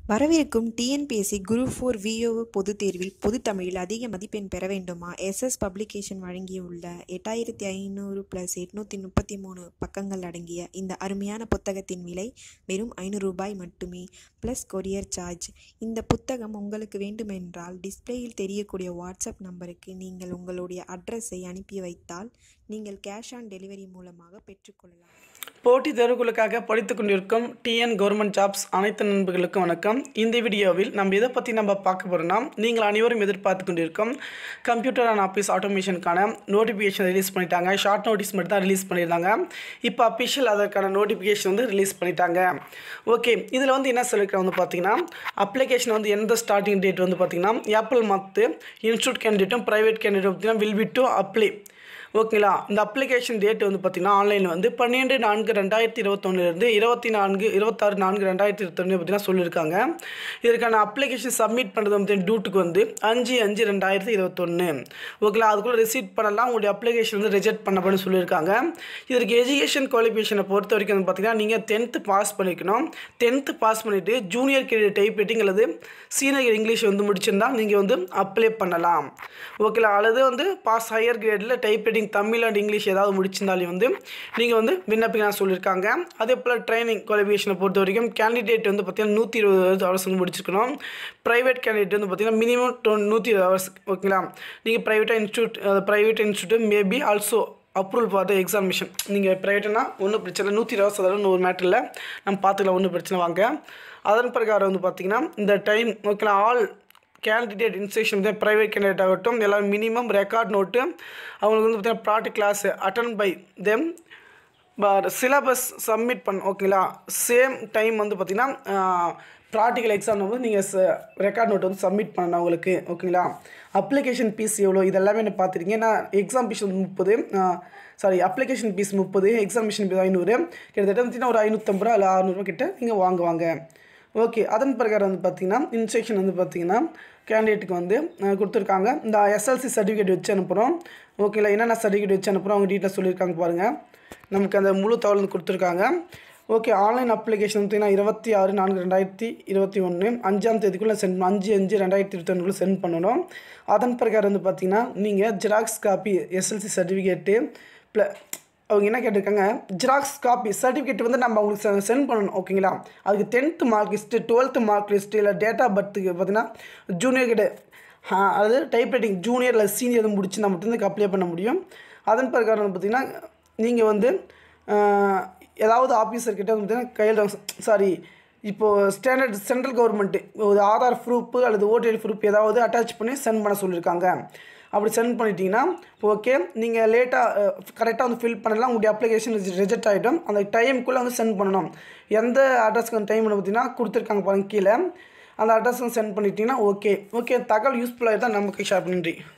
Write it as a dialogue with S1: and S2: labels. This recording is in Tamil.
S1: வரவிருக்கும் டிஎன்பிஎஸ்சி குரூப் ஃபோர் விஓ பொதுத் தேர்வில் பொதுத் தமிழில் அதிக மதிப்பெண் பெற வேண்டுமா எஸ்எஸ் பப்ளிகேஷன் வழங்கியுள்ள எட்டாயிரத்தி ஐநூறு ப்ளஸ் எட்நூற்றி முப்பத்தி மூணு பக்கங்கள் அடங்கிய இந்த அருமையான புத்தகத்தின் விலை வெறும் ஐநூறு ரூபாய் மட்டுமே ப்ளஸ் கொரியர் சார்ஜ் இந்த புத்தகம் உங்களுக்கு வேண்டுமென்றால் டிஸ்பிளேயில் தெரியக்கூடிய வாட்ஸ்அப் நம்பருக்கு நீங்கள் உங்களுடைய அட்ரஸை அனுப்பி வைத்தால் நீங்கள் கேஷ் ஆன் டெலிவரி மூலமாக பெற்றுக்கொள்ளலாம்
S2: போட்டித் தேர்வுகளுக்காக படித்துக் கொண்டிருக்கும் டிஎன் கவர்மெண்ட் ஜாப்ஸ் அனைத்து நண்பர்களுக்கும் வணக்கம் இந்த வீடியோவில் நம்ம எதை பற்றி நம்ம பார்க்க போகிறோம்னா நீங்கள் அனைவரும் எதிர்பார்த்து கொண்டிருக்கும் கம்ப்யூட்டர் அண்ட் ஆஃபீஸ் ஆட்டோமேஷனுக்கான நோட்டிஃபிகேஷன் ரிலீஸ் பண்ணிட்டாங்க ஷார்ட் நோட்டீஸ் மட்டும் தான் ரிலீஸ் பண்ணியிருந்தாங்க இப்போ அஃபிஷியல் அதற்கான நோட்டிஃபிகேஷன் வந்து ரிலீஸ் பண்ணிட்டாங்க ஓகே இதில் வந்து என்ன சொல்லியிருக்காங்க வந்து பார்த்தீங்கன்னா அப்ளிகேஷன் வந்து எந்த ஸ்டார்டிங் டேட் வந்து பார்த்தீங்கன்னா ஏப்ரல் மந்த்து இன்ஸ்டியூட் கேண்டிடேட்டும் ப்ரைவேட் கேண்டிடேட்டும் பார்த்தீங்கன்னா வில் பி டு அப்ளை ஓகேங்களா இந்த அப்ளிகேஷன் டேட் வந்து பார்த்திங்கன்னா ஆன்லைனில் வந்து பன்னெண்டு நான்கு ரெண்டாயிரத்தி இருபத்தொன்னுலேருந்து இருபத்தி நான்கு இருபத்தாறு நான்கு ரெண்டாயிரத்தி இருபத்தொன்று பார்த்தீங்கன்னா சொல்லியிருக்காங்க இதற்கான அப்ளிகேஷன் சப்மிட் பண்ணுறது வந்து டூட்டுக்கு வந்து அஞ்சு அஞ்சு ரெண்டாயிரத்தி இருபத்தொன்று ஓகேங்களா அதுக்குள்ளே ரிசீட் பண்ணலாம் உங்களுடைய அப்ளிகேஷன் வந்து ரிஜெக்ட் பண்ணப்படும் சொல்லியிருக்காங்க இதற்கு எஜுகேஷன் குவாலிஃபிகேஷனை பொறுத்த வரைக்கும் வந்து பார்த்திங்கன்னா நீங்கள் டென்த்து பாஸ் பண்ணிக்கணும் டென்த்து பாஸ் பண்ணிவிட்டு ஜூனியர் கேரியர் டைப் ரைட்டிங் அல்லது சீனியர் இங்கிலீஷ் வந்து முடிச்சிருந்தா நீங்கள் வந்து அப்ளை பண்ணலாம் ஓகேங்களா அல்லது வந்து பாஸ் ஹையர் கிரேடில் type writing Tamil and English ஏதாவது முடிச்சிருந்தாலும் வந்து நீங்கள் வந்து விண்ணப்பிக்கலாம் சொல்லியிருக்காங்க அதே போல் ட்ரைனிங் குவாலிஃபிகேஷனை பொறுத்த வரைக்கும் கேண்டிடேட் வந்து பார்த்தீங்கன்னா நூற்றி இருபது ஹவர்ஸ் வந்து முடிச்சிருக்கணும் ப்ரைவேட் கேண்டிடேட் வந்து பார்த்தீங்கன்னா மினிமம் டொ நூற்றி இருபது ஹவர்ஸ் ஓகேங்களா நீங்கள் ப்ரைவேட்டாக institute private institute maybe also approval பார்த்து எக்ஸாமினேஷன் நீங்கள் ப்ரைவேட்னா ஒன்றும் பிரச்சனை இல்லை நூற்றி இருபது சதவீதம் ஒரு மேட்டர் இல்லை நம்ம பார்த்துக்கலாம் ஒன்றும் பிரச்சனை வாங்க அதன் பிரகாரம் வந்து பார்த்திங்கன்னா இந்த டைம் ஓகேங்களா ஆல் கேண்டிடேட் இன்ஸ்டியூஷன் வந்து ப்ரைவேட் கேண்டிடேட் ஆகட்டும் எல்லாம் மினிமம் ரெக்கார்ட் நோட்டு அவங்களுக்கு வந்து பார்த்தீங்கன்னா practical class attend by them syllabus submit பண்ண ஓகேங்களா சேம் டைம் வந்து பார்த்திங்கன்னா ப்ராக்டிக்கல் எக்ஸாம் வந்து நீங்கள் ரெக்கார்ட் நோட் வந்து சப்மிட் பண்ணணும் உங்களுக்கு ஓகேங்களா அப்ளிகேஷன் ஃபீஸ் எவ்வளோ இதெல்லாமே என்ன பார்த்துருக்கீங்க ஏன்னா எக்ஸாம் ஃபீஸ் வந்து முப்பது சாரி அப்ளிகேஷன் ஃபீஸ் முப்பது எக்ஸாமினேஷன் ஃபீஸ் ஐநூறு கிட்டத்தட்ட வந்துச்சுன்னா ஒரு ஐநூற்றம்பது ரூபா இல்லை அறநூறுவா கிட்ட நீங்கள் வாங்குவாங்க ஓகே அதன் பிரகாரம் வந்து பார்த்திங்கன்னா இன்ஸ்ட்ரக்ஷன் வந்து பார்த்திங்கன்னா கேண்டிடேட்டுக்கு வந்து கொடுத்துருக்காங்க இந்த எஸ்எல்சி சர்டிஃபிகேட் வச்சு அனுப்புகிறோம் ஓகேங்களா என்னென்ன சர்டிஃபிகேட் வச்சு அனுப்புகிறோம் அவங்க டீட்டெயில் சொல்லியிருக்காங்க பாருங்கள் நமக்கு அந்த முழு தகவல் வந்து கொடுத்துருக்காங்க ஓகே ஆன்லைன் அப்ளிகேஷன் பார்த்தீங்கன்னா இருபத்தி ஆறு நான்கு ரெண்டாயிரத்தி இருபத்தி ஒன்று அஞ்சாம் தேதிக்குள்ளே சென்ட் அஞ்சு அஞ்சு ரெண்டாயிரத்தி இருபத்தொன்னுக்குள்ளே சென்ட் பண்ணணும் அதன் பிரகாரம் வந்து பார்த்திங்கன்னா நீங்கள் ஜெராக்ஸ் காப்பி எஸ்எல்சி சர்டிஃபிகேட்டு ப்ள அவங்க என்ன கேட்டிருக்காங்க ஜெராக்ஸ் காப்பி சர்டிஃபிகேட் வந்து நம்ம அவங்களுக்கு சென்ட் பண்ணணும் ஓகேங்களா அதுக்கு tenth mark list twelfth mark list இல்லை டேட் ஆஃப் பர்த்துக்கு பார்த்தீங்கன்னா ஜூனியர் கிட்ட அதாவது டைப் ரைட்டிங் ஜூனியர் இல்லை சீனியர் முடிச்சு நம்ம மட்டும் அப்ளை பண்ண முடியும் அதன் பிரகாரம் பார்த்திங்கன்னா நீங்கள் வந்து ஏதாவது ஆஃபீஸர்கிட்ட வந்து பார்த்தீங்கன்னா கையில் சாரி இப்போது ஸ்டாண்டர்ட் சென்ட்ரல் கவர்மெண்ட்டு ஒரு ஆதார் ப்ரூஃபு அல்லது ஓடிஐ ப்ரூஃப் ஏதாவது அட்டாச் பண்ணி சென்ட் பண்ண சொல்லியிருக்காங்க அப்படி சென்ட் பண்ணிட்டீங்கன்னா ஓகே நீங்கள் லேட்டாக கரெக்டாக வந்து ஃபில் பண்ணலாம் உங்களுடைய அப்ளிகேஷன் ரிஜெக்ட் ஆகிடும் அந்த டைமுக்குள்ளே வந்து சென்ட் பண்ணணும் எந்த அட்ரஸ்க்கு அந்த டைம் பார்த்தீங்கன்னா கொடுத்துருக்காங்க பாருங்க கீழே அந்த அட்ரஸ் வந்து சென்ட் பண்ணிட்டீங்கன்னா ஓகே ஓகே தகவல் யூஸ்ஃபுல்லாக தான் நமக்கு ஷேர் நன்றி